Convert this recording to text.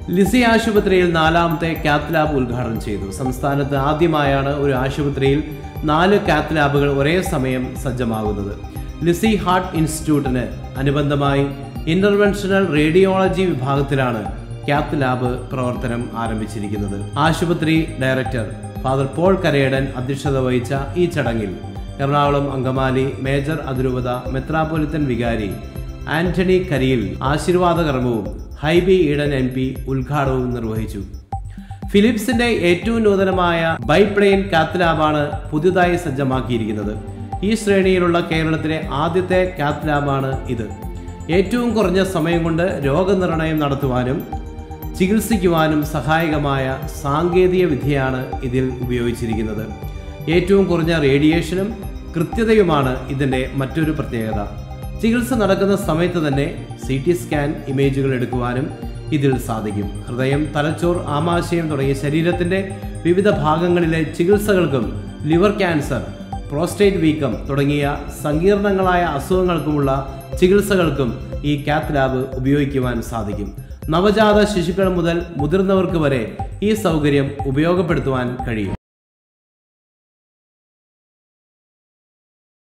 ലിസി ആശുപത്രിയിൽ നാലാമത്തെ cath lab ഉദ്ഘാടനം ചെയ്തു സംസ്ഥാനത്ത് ആദ്യമായാണ് ഒരു ആശുപത്രിയിൽ നാല് കാത്ത് ലാബുകൾ ഒരേ സമയം സജ്ജമാകുന്നത് ലിസി ഹാർട്ട് ഇൻസ്റ്റിറ്റ്യൂട്ടിന് അനുബന്ധമായി ഇന്റർവെൻഷണൽ റേഡിയോളജി വിഭാഗത്തിലാണ് കാത്ത് ലാബ് പ്രവർത്തനം ആരംഭിച്ചിരിക്കുന്നത് ആശുപത്രി ഡയറക്ടർ ഫാദർ പോൾ കരേടൻ അധ്യക്ഷത വഹിച്ച ഈ ചടങ്ങിൽ എറണാകുളം അങ്കമാലി മേജർ അതിരൂപത മെത്രാപ്പൊലിത്തൻ വികാരി ആന്റണി കരിയിൽ ആശീർവാദ കർമ്മവും ഹൈബി ഈഡൻ എം പി ഉദ്ഘാടനവും നിർവഹിച്ചു ഫിലിപ്സിന്റെ ഏറ്റവും നൂതനമായ ബൈപ്ലെയിൻ കാത്ത് ലാബാണ് പുതിയതായി സജ്ജമാക്കിയിരിക്കുന്നത് ഈ ശ്രേണിയിലുള്ള കേരളത്തിലെ ആദ്യത്തെ കാത്ത് ലാബാണ് ഇത് ഏറ്റവും കുറഞ്ഞ സമയം കൊണ്ട് രോഗനിർണയം നടത്തുവാനും ചികിത്സിക്കുവാനും സഹായകമായ സാങ്കേതിക വിദ്യയാണ് ഇതിൽ ഉപയോഗിച്ചിരിക്കുന്നത് ഏറ്റവും കുറഞ്ഞ റേഡിയേഷനും കൃത്യതയുമാണ് ഇതിൻ്റെ മറ്റൊരു പ്രത്യേകത ചികിത്സ നടക്കുന്ന സമയത്ത് തന്നെ സി ടി സ്കാൻ ഇമേജുകൾ എടുക്കുവാനും ഇതിൽ സാധിക്കും ഹൃദയം തലച്ചോർ ആമാശയം തുടങ്ങിയ ശരീരത്തിന്റെ വിവിധ ഭാഗങ്ങളിലെ ചികിത്സകൾക്കും ലിവർ ക്യാൻസർ പ്രോസ്റ്റേറ്റ് വീക്കം തുടങ്ങിയ സങ്കീർണങ്ങളായ അസുഖങ്ങൾക്കുമുള്ള ചികിത്സകൾക്കും ഈ കാത്ത് ലാബ് ഉപയോഗിക്കുവാൻ സാധിക്കും നവജാത ശിശുക്കൾ മുതൽ മുതിർന്നവർക്ക് വരെ ഈ സൗകര്യം ഉപയോഗപ്പെടുത്തുവാൻ കഴിയും